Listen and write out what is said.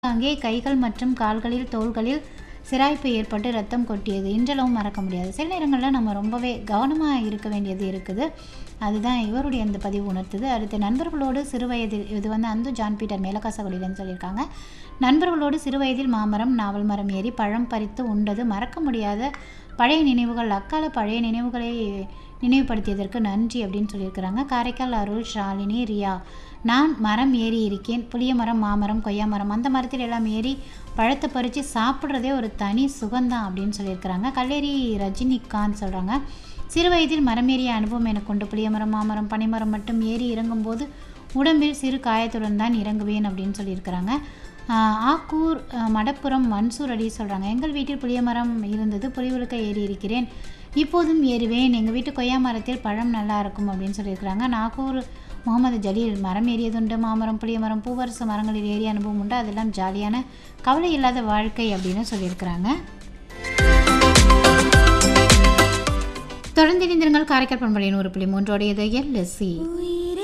அங்கே கைகள் மற்றும் கால்களில் தோள்களில் சிராய்ப்பு ஏற்பட்டு ரத்தம் கொட்டியது இன்றளவும் மறக்க முடியாது சில நேரங்களில் நம்ம ரொம்பவே கவனமாக இருக்க வேண்டியது இருக்குது அதுதான் இவருடைய இந்த பதிவு உணர்த்துது அடுத்து நண்பர்களோடு சிறுவயதில் இது வந்து அந்து ஜான் பீட்டர் மேலக்காசகுடியிலன்னு சொல்லியிருக்காங்க நண்பர்களோடு சிறுவயதில் மாமரம் நாவல் மரம் ஏறி பழம் பறித்து உண்டது மறக்க முடியாத பழைய நினைவுகள் அக்கால பழைய நினைவுகளை நினைவுபடுத்தியதற்கு நன்றி அப்படின்னு சொல்லியிருக்கிறாங்க காரைக்கால் அருள் ஷாலினி ரியா நான் மரம் ஏறி இருக்கேன் புளிய மரம் மாமரம் கொய்யா மரம் அந்த மரத்தில் எல்லாம் ஏறி பழத்தை பறித்து சாப்பிட்றதே ஒரு தனி சுகம்தான் அப்படின்னு சொல்லியிருக்கிறாங்க கல்லேரி ரஜினிகாந்த் சொல்கிறாங்க சிறு வயதில் மரம் ஏறிய அனுபவம் எனக்கு உண்டு புளிய மரம் மாமரம் பனைமரம் மட்டும் ஏறி இறங்கும்போது உடம்பில் சிறு காயத்துடன் தான் இறங்குவேன் அப்படின்னு சொல்லியிருக்கிறாங்க ஆஹ் ஆக்கூர் ஆஹ் மடப்புறம் மன்சூர் அடி சொல்கிறாங்க எங்கள் வீட்டில் புளிய மரம் இருந்தது புலிவுலுக்க ஏறி இருக்கிறேன் இப்போதும் ஏறுவேன் எங்கள் வீட்டு கொய்யா மரத்தில் பழம் நல்லா இருக்கும் அப்படின்னு சொல்லியிருக்கிறாங்க நாகூர் முகமது ஜலீல் மரம் ஏறியதுண்டு மாமரம் புளிய மரம் பூவரசு மரங்களில் ஏறிய அனுபவம் உண்டு அதெல்லாம் ஜாலியான கவலை இல்லாத வாழ்க்கை அப்படின்னு சொல்லியிருக்கிறாங்க தொடர்ந்து இணைந்திருங்கள் காரைக்கால் பண்பலையின் ஒரு புள்ளி மூன்றோடையது எல்எஸ்சி